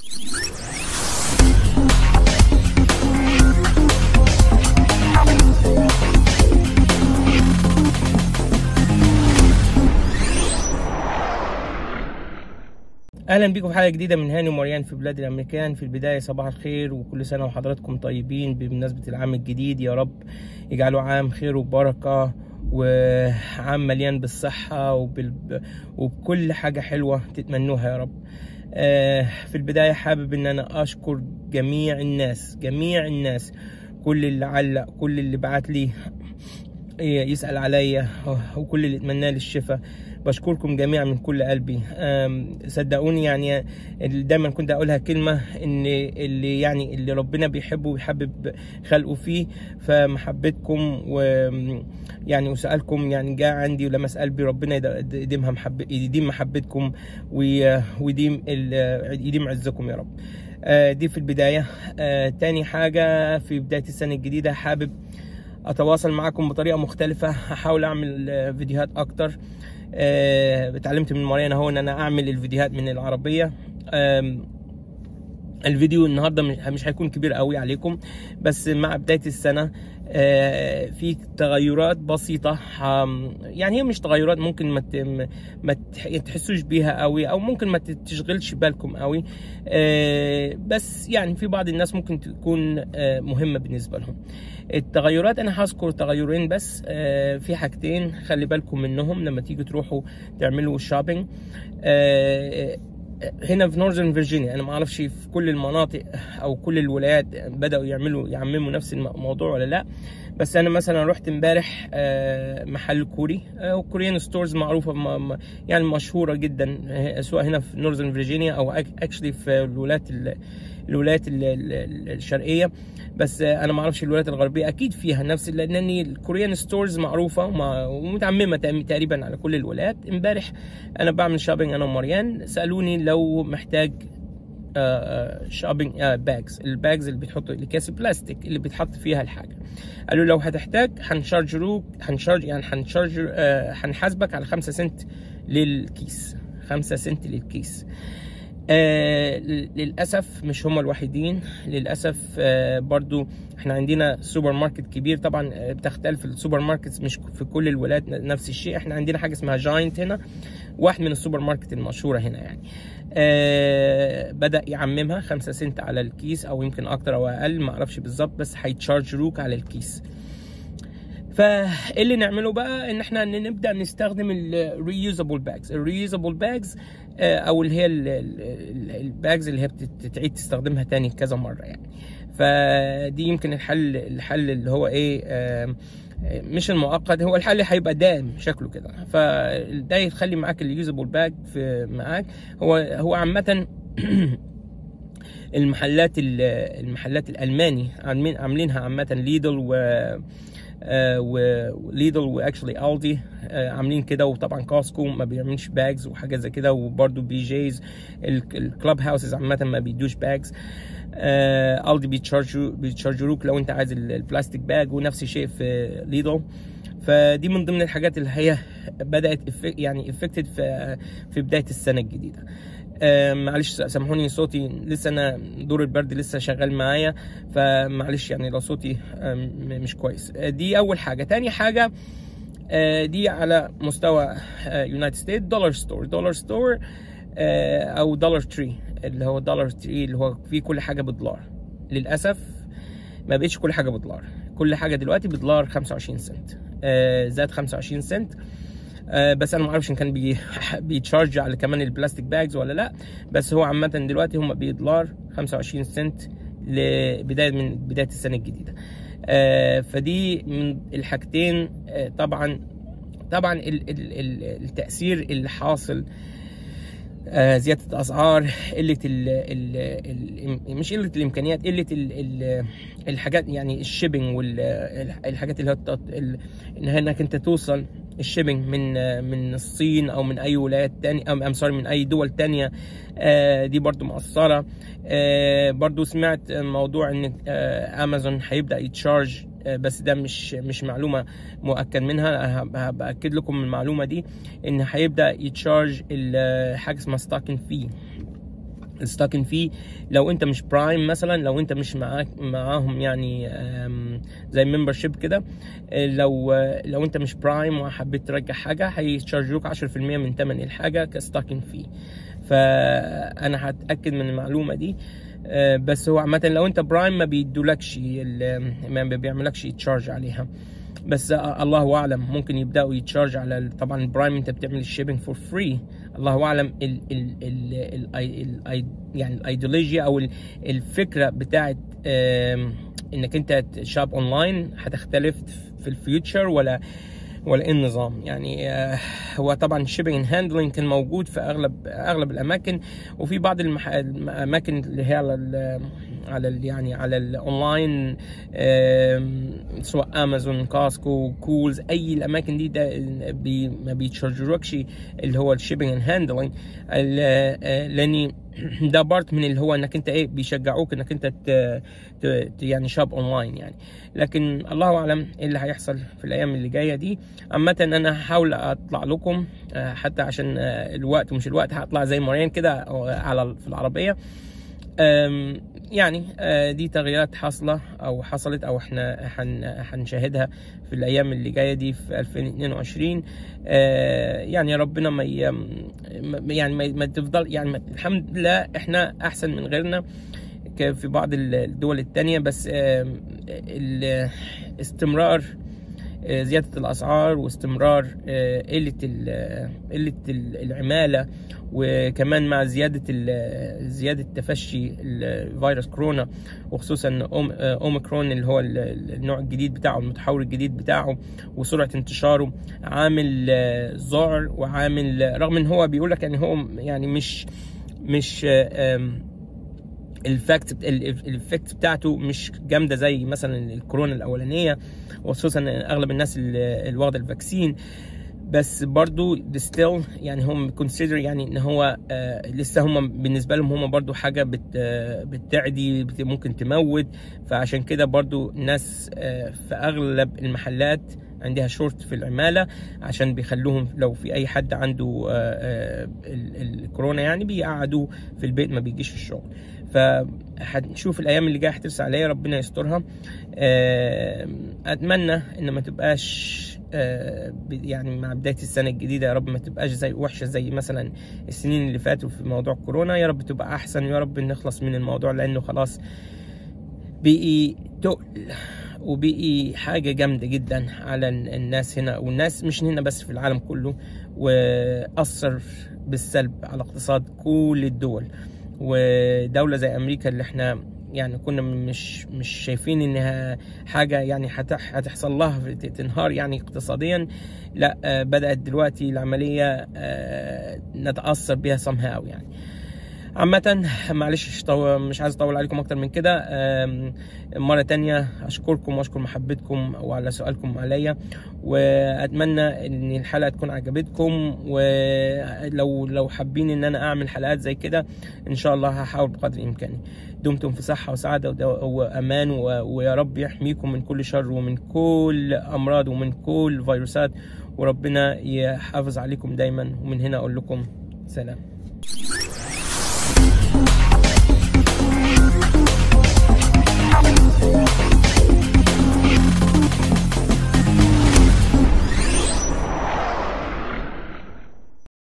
اهلا بيكم في حلقه جديده من هاني ومريان في بلاد الامريكان في البدايه صباح الخير وكل سنه وحضراتكم طيبين بمناسبه العام الجديد يا رب يجعله عام خير وبركه وعام مليان بالصحه وبال... وبكل حاجه حلوه تتمنوها يا رب آه، في البدايه حابب ان انا اشكر جميع الناس جميع الناس كل اللي علق كل اللي بعت لي يسأل عليا وكل اللي اتمناه لي الشفاء بشكركم جميعا من كل قلبي أم، صدقوني يعني اللي دايما كنت اقولها كلمه ان اللي يعني اللي ربنا بيحبه ويحبب خلقه فيه فمحبتكم و يعني وسالكم يعني جاء عندي ولمس قلبي ربنا يد- يديمها محب يديم محبتكم وي- ويديم ال- يديم عزكم يا رب آه، دي في البدايه آه، تاني حاجه في بدايه السنه الجديده حابب اتواصل معاكم بطريقه مختلفه هحاول اعمل آه، فيديوهات اكتر آه، اتعلمت من مريان اهو ان انا اعمل الفيديوهات من العربيه آم، الفيديو النهارده مش مش هيكون كبير قوي عليكم بس مع بدايه السنه آه، في تغيرات بسيطه آم، يعني هي مش تغيرات ممكن ما ت- ما تح- تحسوش بيها قوي او ممكن ما تشغلش بالكم قوي آه، بس يعني في بعض الناس ممكن تكون آه، مهمه بالنسبه لهم التغيرات انا هذكر تغيرين بس آه، في حاجتين خلي بالكم منهم لما تيجوا تروحوا تعملوا شوبينج هنا في نورثرن فيرجينيا انا ما اعرفش في كل المناطق او كل الولايات بداوا يعملوا يعمموا نفس الموضوع ولا لا بس انا مثلا رحت امبارح آه، محل كوري آه، والكوريان ستورز معروفه م- م- يعني مشهوره جدا آه، سواء هنا في نورثرن فيرجينيا او اكشلي في الولايات ال- الولايات ال- ال- الشرقيه بس آه، انا ما اعرفش الولايات الغربيه اكيد فيها نفس لان الكوريان ستورز معروفه ومع- ومتعممه تقريبا- تقريبا على كل الولايات امبارح انا بعمل شوبينج انا ومريان سالوني لو محتاج شوبينج باجز الباجز اللي بتحطوا الاكياس البلاستيك اللي بتحط فيها الحاجه قالوا لو هتحتاج هنشارجروك هنشارج يعني هنشارج آه، هنحاسبك على 5 سنت للكيس 5 سنت للكيس آه ل- للاسف مش هم الوحيدين للاسف آه برضو احنا عندنا سوبر ماركت كبير طبعا آه، بتختلف السوبر ماركتس مش في كل الولايات ن- نفس الشيء احنا عندنا حاجه اسمها جاينت هنا واحد من السوبر ماركت المشهوره هنا يعني آه بدا يعممها 5 سنت على الكيس او يمكن اكتر او اقل ما اعرفش بالظبط بس هيتشارجروك على الكيس فاللي نعمله بقى ان احنا نبدا نستخدم الريوزابل باجز الريوزابل باجز او اللي هي الباجز اللي هي بتتعيد تستخدمها تاني كذا مره يعني فدي يمكن الحل الحل اللي هو ايه آم، مش المؤقت هو الحل هيبقى دائم شكله كده فده يخلي معاك اليوزابل باج في معاك هو هو عامه المحلات ال- المحلات الالماني عاملين عاملينها عامه ليدل و آه، وليدل واكشلي الدي عاملين كده وطبعا كاسكو ما بيعملش باجز وحاجات زي كده وبرده بي جيز الكلاب هاوسز عامه ما بيدوش باجز الدي بيتشارجوا بيتشارجروك لو انت عايز ال- البلاستيك باج ونفس الشيء في ليدل فدي من ضمن الحاجات اللي هي بدات إف- يعني افكتد في في بدايه السنه الجديده آه، معلش سامحوني صوتي لسه انا دور البرد لسه شغال معايا فمعلش يعني لو صوتي آه، م- مش كويس آه، دي اول حاجه تاني حاجه آه، دي على مستوى يونايتد ستيت دولار ستور دولار ستور او دولار تري اللي هو دولار تري اللي هو فيه كل حاجه بدولار للاسف ما بقتش كل حاجه بدولار كل حاجه دلوقتي بدولار 25 سنت آه، زاد 25 سنت آه، بس انا ما اعرفش ان كان بي بيتشارج على كمان البلاستيك باجز ولا لا بس هو عامه دلوقتي هم بدولار 25 سنت لبدايه من بدايه السنه الجديده آه، فدي من الحاجتين آه، طبعا طبعا ال- ال- ال- التاثير اللي حاصل آه، زياده الاسعار قله ال ال مش قله الامكانيات قله ال ال الحاجات يعني الشيبنج والحاجات اللي هي الت- ال- ان انك انت توصل الشيبنج من آه، من الصين او من اي ولايات تانية ام سوري من اي دول تانية آه، دي برضو مؤثره آه، برضو سمعت موضوع ان آه، امازون هيبدا يتشارج آه، بس ده مش مش معلومه مؤكد منها أنا باكد لكم المعلومه دي ان هيبدا يتشارج ال- حاجه اسمها ستاكن في ستاكن فيه لو انت مش برايم مثلا لو انت مش معاك معاهم يعني آم، زي ممبرشيب كده آه، لو آه، لو انت مش برايم وحبيت ترجع حاجه هيتشارجوك 10% من ثمن الحاجه كستاكن فيه فانا هتاكد من المعلومه دي آه، بس هو عامه لو انت برايم ما بيدولكش ال- ما بيعملكش تشارج عليها بس آه، الله اعلم ممكن يبداوا يتشارج على ال- طبعا البرايم انت بتعمل الشيبنج فور فري الله اعلم ال ال ال ال ال ال يعني الايديولوجيا او ال- الفكره بتاعت آم، انك انت تشاب اونلاين هتختلف في الفيوتشر ولا ولا ايه النظام يعني آه، هو طبعا الشيبنج اند هاندلنج كان موجود في اغلب اغلب الاماكن وفي بعض المح... الاماكن اللي هي على ال... على ال... يعني على الاونلاين آم، سواء امازون كاسكو كولز اي الاماكن دي ده بي... ما بيتشارجوكش اللي هو الشيبنج اند هاندلنج لاني ده بارت من اللي هو انك انت ايه بيشجعوك انك انت ت... ت... ت- يعني شاب اونلاين يعني لكن الله اعلم ايه اللي هيحصل في الايام اللي جايه دي عامه انا هحاول اطلع لكم آه، حتى عشان آه، الوقت ومش الوقت هطلع زي مريم كده آه، على في العربيه أم، يعني آه، دي تغييرات حاصلة أو حصلت أو إحنا هن- هنشاهدها في الأيام اللي جاية دي في 2022 آه، يعني ربنا ما ي- ما- يعني ما ما تفضل يعني ما- الحمد لله إحنا أحسن من غيرنا ك- في بعض الدول التانية بس آم، الاستمرار آه، زيادة الأسعار واستمرار آه، قلة ال- قلة ال- العمالة وكمان مع زيادة ال- زيادة تفشي الفيروس كورونا وخصوصا أوم- آه، أوميكرون اللي هو ال- ال- النوع الجديد بتاعه المتحور الجديد بتاعه وسرعة انتشاره عامل آه، ذعر وعامل رغم ان هو بيقول لك يعني هو يعني مش مش آه، آم، الفاكت الافكت بتاعته مش جامده زي مثلا الكورونا الاولانيه وخصوصا إن اغلب الناس اللي اللي واخده الفاكسين بس برضو ستيل يعني هم كونسيدر يعني ان هو آه لسه هم بالنسبه لهم هم برضو حاجه بت آه بتعدي بت ممكن تموت فعشان كده برضو الناس آه في اغلب المحلات عندها شورت في العماله عشان بيخلوهم لو في اي حد عنده آه آه ال- الكورونا يعني بيقعدوه في البيت ما بيجيش الشغل فهنشوف الايام اللي جايه هترسى عليا ربنا يسترها آه، اتمنى ان ما تبقاش آه، ب- يعني مع بدايه السنه الجديده يا رب ما تبقاش زي وحشه زي مثلا السنين اللي فاتوا في موضوع كورونا يا رب تبقى احسن يا رب نخلص من الموضوع لانه خلاص بقي تقل وبقي حاجه جامده جدا على ال- الناس هنا والناس مش هنا بس في العالم كله واثر بالسلب على اقتصاد كل الدول ودوله زي امريكا اللي احنا يعني كنا مش مش شايفين انها حاجه يعني هتح هتحصل لها في- تنهار يعني اقتصاديا لا آه، بدات دلوقتي العمليه آه، نتاثر بها somehow يعني عامة معلش مش طو- مش عايز اطول عليكم اكتر من كده آم، مرة تانية اشكركم واشكر محبتكم وعلى سؤالكم عليا واتمنى ان الحلقة تكون عجبتكم ولو لو حابين ان انا اعمل حلقات زي كده ان شاء الله هحاول بقدر امكاني دمتم في صحة وسعادة ود- وامان و- ويا رب يحميكم من كل شر ومن كل امراض ومن كل فيروسات وربنا يحافظ عليكم دايما ومن هنا اقول لكم سلام